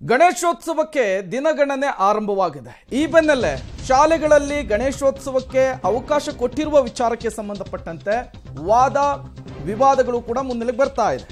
ಗಣೇಶೋತ್ಸವಕ್ಕೆ ದಿನಗಣನೆ ಆರಂಭವಾಗಿದೆ ಈ ಬೆನ್ನಲ್ಲೇ ಶಾಲೆಗಳಲ್ಲಿ ಗಣೇಶೋತ್ಸವಕ್ಕೆ ಅವಕಾಶ ಕೊಟ್ಟಿರುವ ವಿಚಾರಕ್ಕೆ ಸಂಬಂಧಪಟ್ಟಂತೆ ವಾದ ವಿವಾದಗಳು ಕೂಡ ಮುನ್ನೆಲೆಗೆ ಬರ್ತಾ ಇದೆ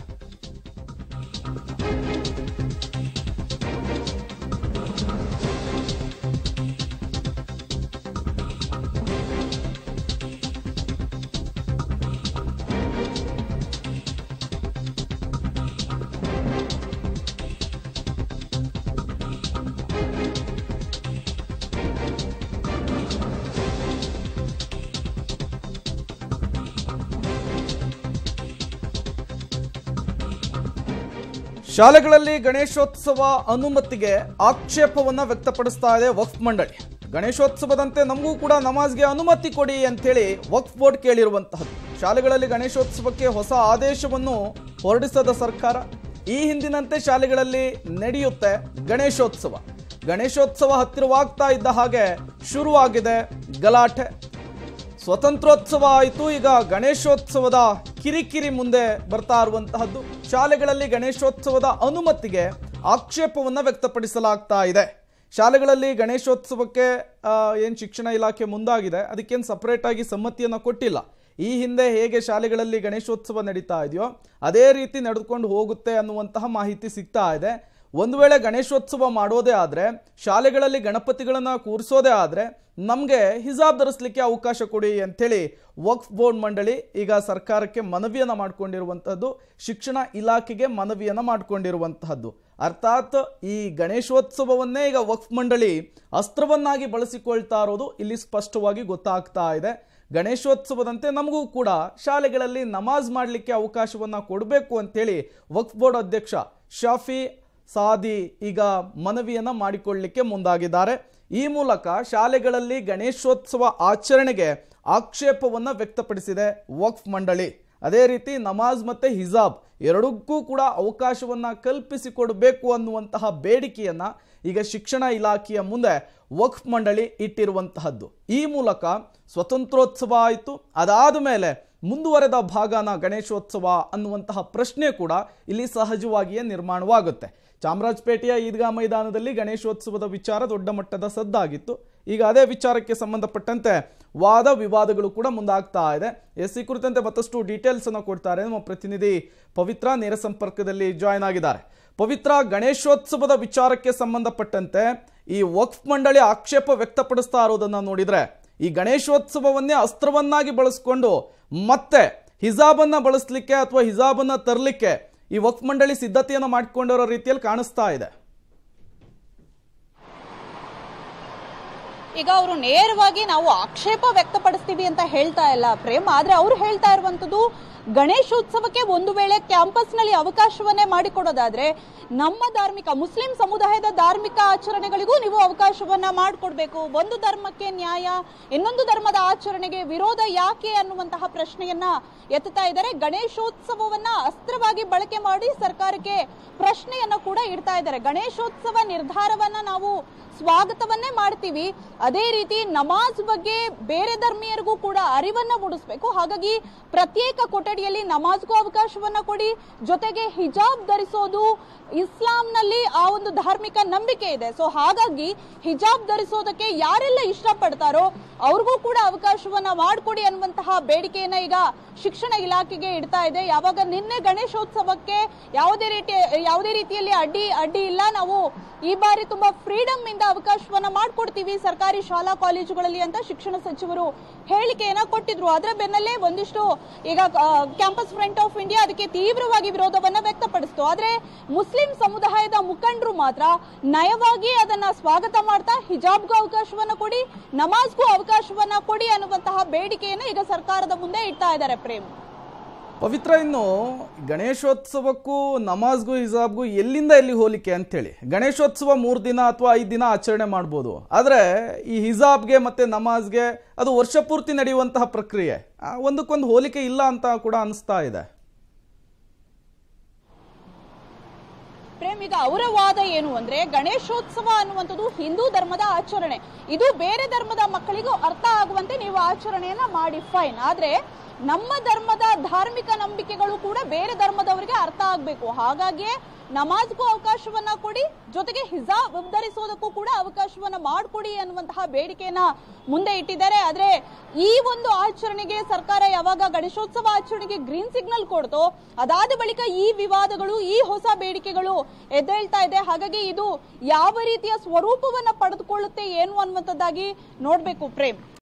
ಶಾಲೆಗಳಲ್ಲಿ ಗಣೇಶೋತ್ಸವ ಅನುಮತಿಗೆ ಆಕ್ಷೇಪವನ್ನ ವ್ಯಕ್ತಪಡಿಸ್ತಾ ಇದೆ ವಕ್ಫ್ ಮಂಡಳಿ ಗಣೇಶೋತ್ಸವದಂತೆ ನಮಗೂ ಕೂಡ ನಮಾಜ್ಗೆ ಅನುಮತಿ ಕೊಡಿ ಅಂತೇಳಿ ವಕ್ಫ್ ಬೋರ್ಡ್ ಕೇಳಿರುವಂತಹದ್ದು ಶಾಲೆಗಳಲ್ಲಿ ಗಣೇಶೋತ್ಸವಕ್ಕೆ ಹೊಸ ಆದೇಶವನ್ನು ಹೊರಡಿಸದ ಸರ್ಕಾರ ಈ ಹಿಂದಿನಂತೆ ಶಾಲೆಗಳಲ್ಲಿ ನಡೆಯುತ್ತೆ ಗಣೇಶೋತ್ಸವ ಗಣೇಶೋತ್ಸವ ಹತ್ತಿರವಾಗ್ತಾ ಇದ್ದ ಹಾಗೆ ಶುರುವಾಗಿದೆ ಗಲಾಟೆ ಸ್ವತಂತ್ರೋತ್ಸವ ಆಯಿತು ಈಗ ಗಣೇಶೋತ್ಸವದ ಕಿರಿಕಿರಿ ಮುಂದೆ ಬರ್ತಾ ಇರುವಂತಹದ್ದು ಶಾಲೆಗಳಲ್ಲಿ ಗಣೇಶೋತ್ಸವದ ಅನುಮತಿಗೆ ಆಕ್ಷೇಪವನ್ನು ವ್ಯಕ್ತಪಡಿಸಲಾಗ್ತಾ ಇದೆ ಶಾಲೆಗಳಲ್ಲಿ ಗಣೇಶೋತ್ಸವಕ್ಕೆ ಏನು ಶಿಕ್ಷಣ ಇಲಾಖೆ ಮುಂದಾಗಿದೆ ಅದಕ್ಕೇನು ಸಪರೇಟ್ ಆಗಿ ಸಮ್ಮತಿಯನ್ನು ಕೊಟ್ಟಿಲ್ಲ ಈ ಹಿಂದೆ ಹೇಗೆ ಶಾಲೆಗಳಲ್ಲಿ ಗಣೇಶೋತ್ಸವ ನಡೀತಾ ಇದೆಯೋ ಅದೇ ರೀತಿ ನಡೆದುಕೊಂಡು ಹೋಗುತ್ತೆ ಅನ್ನುವಂತಹ ಮಾಹಿತಿ ಸಿಗ್ತಾ ಇದೆ ಒಂದು ವೇಳೆ ಗಣೇಶೋತ್ಸವ ಮಾಡೋದೇ ಆದರೆ ಶಾಲೆಗಳಲ್ಲಿ ಗಣಪತಿಗಳನ್ನು ಕೂರಿಸೋದೇ ಆದರೆ ನಮಗೆ ಹಿಜಾಬ್ ಧರಿಸಲಿಕ್ಕೆ ಅವಕಾಶ ಕೊಡಿ ಅಂಥೇಳಿ ವಕ್ಫ್ ಬೋರ್ಡ್ ಮಂಡಳಿ ಈಗ ಸರ್ಕಾರಕ್ಕೆ ಮನವಿಯನ್ನು ಮಾಡಿಕೊಂಡಿರುವಂಥದ್ದು ಶಿಕ್ಷಣ ಇಲಾಖೆಗೆ ಮನವಿಯನ್ನು ಮಾಡಿಕೊಂಡಿರುವಂತಹದ್ದು ಅರ್ಥಾತ್ ಈ ಗಣೇಶೋತ್ಸವವನ್ನೇ ಈಗ ವಕ್ಫ್ ಮಂಡಳಿ ಅಸ್ತ್ರವನ್ನಾಗಿ ಬಳಸಿಕೊಳ್ತಾ ಇರೋದು ಇಲ್ಲಿ ಸ್ಪಷ್ಟವಾಗಿ ಗೊತ್ತಾಗ್ತಾ ಇದೆ ಗಣೇಶೋತ್ಸವದಂತೆ ನಮಗೂ ಕೂಡ ಶಾಲೆಗಳಲ್ಲಿ ನಮಾಜ್ ಮಾಡಲಿಕ್ಕೆ ಅವಕಾಶವನ್ನು ಕೊಡಬೇಕು ಅಂತೇಳಿ ವಕ್ಫ್ ಬೋರ್ಡ್ ಅಧ್ಯಕ್ಷ ಶಾಫಿ ಸಾದಿ ಈಗ ಮನವಿಯನ್ನ ಮಾಡಿಕೊಳ್ಳಲಿಕ್ಕೆ ಮುಂದಾಗಿದ್ದಾರೆ ಈ ಮೂಲಕ ಶಾಲೆಗಳಲ್ಲಿ ಗಣೇಶೋತ್ಸವ ಆಚರಣೆಗೆ ಆಕ್ಷೇಪವನ್ನು ವ್ಯಕ್ತಪಡಿಸಿದೆ ವಕ್ಫ್ ಮಂಡಳಿ ಅದೇ ರೀತಿ ನಮಾಜ್ ಮತ್ತೆ ಹಿಜಾಬ್ ಎರಡಕ್ಕೂ ಕೂಡ ಅವಕಾಶವನ್ನ ಕಲ್ಪಿಸಿಕೊಡಬೇಕು ಅನ್ನುವಂತಹ ಬೇಡಿಕೆಯನ್ನ ಈಗ ಶಿಕ್ಷಣ ಇಲಾಖೆಯ ಮುಂದೆ ವಕ್ಫ್ ಮಂಡಳಿ ಇಟ್ಟಿರುವಂತಹದ್ದು ಈ ಮೂಲಕ ಸ್ವತಂತ್ರೋತ್ಸವ ಆಯಿತು ಅದಾದ ಮೇಲೆ ಮುಂದುವರೆದ ಭಾಗನ ಗಣೇಶೋತ್ಸವ ಅನ್ನುವಂತಹ ಪ್ರಶ್ನೆ ಕೂಡ ಇಲ್ಲಿ ಸಹಜವಾಗಿಯೇ ನಿರ್ಮಾಣವಾಗುತ್ತೆ ಚಾಮರಾಜಪೇಟೆಯ ಈದ್ಗಾ ಮೈದಾನದಲ್ಲಿ ಗಣೇಶೋತ್ಸವದ ವಿಚಾರ ದೊಡ್ಡ ಮಟ್ಟದ ಸದ್ದಾಗಿತ್ತು ಈಗ ಅದೇ ವಿಚಾರಕ್ಕೆ ಸಂಬಂಧಪಟ್ಟಂತೆ ವಾದ ವಿವಾದಗಳು ಕೂಡ ಮುಂದಾಗ್ತಾ ಇದೆ ಎಸ್ ಈ ಕುರಿತಂತೆ ಮತ್ತಷ್ಟು ಡೀಟೇಲ್ಸ್ ಅನ್ನು ಕೊಡ್ತಾರೆ ನಮ್ಮ ಪ್ರತಿನಿಧಿ ಪವಿತ್ರ ನೇರ ಸಂಪರ್ಕದಲ್ಲಿ ಜಾಯ್ನ್ ಆಗಿದ್ದಾರೆ ಪವಿತ್ರ ಗಣೇಶೋತ್ಸವದ ವಿಚಾರಕ್ಕೆ ಸಂಬಂಧಪಟ್ಟಂತೆ ಈ ವಕ್ಫ್ ಮಂಡಳಿ ಆಕ್ಷೇಪ ವ್ಯಕ್ತಪಡಿಸ್ತಾ ಇರೋದನ್ನ ನೋಡಿದ್ರೆ ಈ ಗಣೇಶೋತ್ಸವವನ್ನೇ ಅಸ್ತ್ರವನ್ನಾಗಿ ಬಳಸ್ಕೊಂಡು ಮತ್ತೆ ಹಿಜಾಬನ್ನ ಬಳಸಲಿಕ್ಕೆ ಅಥವಾ ಹಿಜಾಬನ್ನ ತರಲಿಕ್ಕೆ ಈ ವಕ್ಫ್ ಮಂಡಳಿ ಸಿದ್ಧತೆಯನ್ನು ಮಾಡಿಕೊಂಡಿರೋ ರೀತಿಯಲ್ಲಿ ಕಾಣಿಸ್ತಾ ಇದೆ ಈಗ ಅವರು ನೇರವಾಗಿ ನಾವು ಆಕ್ಷೇಪ ವ್ಯಕ್ತಪಡಿಸ್ತೀವಿ ಅಂತ ಹೇಳ್ತಾ ಇಲ್ಲ ಪ್ರೇಮ್ ಆದ್ರೆ ಅವ್ರು ಹೇಳ್ತಾ ಇರುವಂತದ್ದು ಗಣೇಶೋತ್ಸವಕ್ಕೆ ಒಂದು ವೇಳೆ ಕ್ಯಾಂಪಸ್ ನಲ್ಲಿ ಅವಕಾಶವನ್ನೇ ಮಾಡಿಕೊಡೋದಾದ್ರೆ ನಮ್ಮ ಧಾರ್ಮಿಕ ಮುಸ್ಲಿಂ ಸಮುದಾಯದ ಧಾರ್ಮಿಕ ಆಚರಣೆಗಳಿಗೂ ನೀವು ಅವಕಾಶವನ್ನ ಮಾಡಿಕೊಡ್ಬೇಕು ಒಂದು ಧರ್ಮಕ್ಕೆ ನ್ಯಾಯ ಇನ್ನೊಂದು ಧರ್ಮದ ಆಚರಣೆಗೆ ವಿರೋಧ ಯಾಕೆ ಅನ್ನುವಂತಹ ಪ್ರಶ್ನೆಯನ್ನ ಎತ್ತುತ್ತಾ ಇದ್ದಾರೆ ಗಣೇಶೋತ್ಸವವನ್ನ ಅಸ್ತ್ರವಾಗಿ ಬಳಕೆ ಮಾಡಿ ಸರ್ಕಾರಕ್ಕೆ ಪ್ರಶ್ನೆಯನ್ನ ಕೂಡ ಇಡ್ತಾ ಇದ್ದಾರೆ ಗಣೇಶೋತ್ಸವ ನಿರ್ಧಾರವನ್ನ ನಾವು ಸ್ವಾಗತವನ್ನೇ ಮಾಡ್ತೀವಿ ಅದೇ ರೀತಿ ನಮಾಜ್ ಬಗ್ಗೆ ಬೇರೆ ಧರ್ಮೀಯರಿಗೂ ಕೂಡ ಅರಿವನ್ನ ಮೂಡಿಸ್ಬೇಕು ಹಾಗಾಗಿ ಪ್ರತ್ಯೇಕ ಕೊಠಡಿಯಲ್ಲಿ ನಮಾಜ್ಗೂ ಅವಕಾಶವನ್ನ ಕೊಡಿ ಜೊತೆಗೆ ಹಿಜಾಬ್ ಧರಿಸೋದು ಇಸ್ಲಾಂನಲ್ಲಿ ಆ ಒಂದು ಧಾರ್ಮಿಕ ನಂಬಿಕೆ ಇದೆ ಸೊ ಹಾಗಾಗಿ ಹಿಜಾಬ್ ಧರಿಸೋದಕ್ಕೆ ಯಾರೆಲ್ಲ ಇಷ್ಟಪಡ್ತಾರೋ ಅವ್ರಿಗೂ ಕೂಡ ಅವಕಾಶವನ್ನ ಮಾಡಿಕೊಡಿ ಅನ್ನುವಂತಹ ಬೇಡಿಕೆಯನ್ನ ಈಗ ಶಿಕ್ಷಣ ಇಲಾಖೆಗೆ ಇಡ್ತಾ ಇದೆ ಯಾವಾಗ ನಿನ್ನೆ ಗಣೇಶೋತ್ಸವಕ್ಕೆ ಯಾವುದೇ ರೀತಿ ಯಾವುದೇ ರೀತಿಯಲ್ಲಿ ಅಡ್ಡಿ ಅಡ್ಡಿ ಇಲ್ಲ ನಾವು ಈ ಬಾರಿ ತುಂಬಾ ಫ್ರೀಡಮ್ ಇಂದ ಅವಕಾಶವನ್ನ ಮಾಡ್ಕೊಡ್ತೀವಿ ಸರ್ಕಾರಿ ಶಾಲಾ ಕಾಲೇಜುಗಳಲ್ಲಿ ಅಂತ ಶಿಕ್ಷಣ ಸಚಿವರು ಹೇಳಿಕೆಯನ್ನ ಕೊಟ್ಟಿದ್ರು ಅದರ ಬೆನ್ನಲ್ಲೇ ಒಂದಿಷ್ಟು ಈಗ ಕ್ಯಾಂಪಸ್ ಫ್ರಂಟ್ ಆಫ್ ಇಂಡಿಯಾ ಅದಕ್ಕೆ ತೀವ್ರವಾಗಿ ವಿರೋಧವನ್ನ ವ್ಯಕ್ತಪಡಿಸಿತು ಆದ್ರೆ ಮುಸ್ಲಿಂ ಸಮುದಾಯದ ಮುಖಂಡರು ಮಾತ್ರ ನಯವಾಗಿ ಅದನ್ನ ಸ್ವಾಗತ ಮಾಡ್ತಾ ಹಿಜಾಬ್ಗೂ ಅವಕಾಶವನ್ನ ಕೊಡಿ ನಮಾಜ್ಗೂ ಅವಕಾಶವನ್ನ ಕೊಡಿ ಅನ್ನುವಂತಹ ಬೇಡಿಕೆಯನ್ನ ಈಗ ಸರ್ಕಾರದ ಮುಂದೆ ಇಡ್ತಾ ಇದ್ದಾರೆ ಪ್ರೇಮ್ ಪವಿತ್ರ ಇನ್ನು ಗಣೇಶೋತ್ಸವಕ್ಕೂ ನಮಾಜ್ಗೂ ಹಿಜಾಬ್ಗೂ ಎಲ್ಲಿಂದ ಎಲ್ಲಿ ಹೋಲಿಕೆ ಅಂತೇಳಿ ಗಣೇಶೋತ್ಸವ ಮೂರು ದಿನ ಅಥವಾ ಐದು ದಿನ ಆಚರಣೆ ಮಾಡ್ಬೋದು ಆದರೆ ಈ ಹಿಜಾಬ್ಗೆ ಮತ್ತೆ ನಮಾಜ್ಗೆ ಅದು ವರ್ಷ ಪೂರ್ತಿ ನಡೆಯುವಂತಹ ಪ್ರಕ್ರಿಯೆ ಆ, ಒಂದಕ್ಕೊಂದು ಹೋಲಿಕೆ ಇಲ್ಲ ಅಂತ ಕೂಡ ಅನಿಸ್ತಾ ಇದೆ ಪ್ರೇಮ್ ಪ್ರೇಮ್ ಈಗ ಅವರ ವಾದ ಏನು ಅಂದ್ರೆ ಗಣೇಶೋತ್ಸವ ಅನ್ನುವಂಥದ್ದು ಹಿಂದೂ ಧರ್ಮದ ಆಚರಣೆ ಇದು ಬೇರೆ ಧರ್ಮದ ಮಕ್ಕಳಿಗೂ ಅರ್ಥ ಆಗುವಂತೆ ನೀವು ಆಚರಣೆಯನ್ನ ಮಾಡಿ ಫೈನ್ ಆದ್ರೆ ನಮ್ಮ ಧರ್ಮದ ಧಾರ್ಮಿಕ ನಂಬಿಕೆಗಳು ಕೂಡ ಬೇರೆ ಧರ್ಮದವರಿಗೆ ಅರ್ಥ ಆಗ್ಬೇಕು ಹಾಗಾಗಿಯೇ ನಮಾಜ್ಗೂ ಅವಕಾಶವನ್ನ ಕೊಡಿ ಜೊತೆಗೆ ಹಿಜಾಬ್ ಧರಿಸೋದಕ್ಕೂ ಕೂಡ ಅವಕಾಶವನ್ನ ಮಾಡಿಕೊಡಿ ಅನ್ನುವಂತಹ ಬೇಡಿಕೆಯನ್ನ ಮುಂದೆ ಇಟ್ಟಿದ್ದಾರೆ ಆದ್ರೆ ಈ ಒಂದು ಆಚರಣೆಗೆ ಸರ್ಕಾರ ಯಾವಾಗ ಗಣೇಶೋತ್ಸವ ಆಚರಣೆಗೆ ಗ್ರೀನ್ ಸಿಗ್ನಲ್ ಕೊಡ್ತೋ ಅದಾದ ಬಳಿಕ ಈ ವಿವಾದಗಳು ಈ ಹೊಸ ಬೇಡಿಕೆಗಳು ಎದ್ದೇಳ್ತಾ ಇದೆ ಹಾಗಾಗಿ ಇದು ಯಾವ ರೀತಿಯ ಸ್ವರೂಪವನ್ನ ಪಡೆದುಕೊಳ್ಳುತ್ತೆ ಏನು ಅನ್ನುವಂಥದ್ದಾಗಿ ನೋಡ್ಬೇಕು ಪ್ರೇಮ್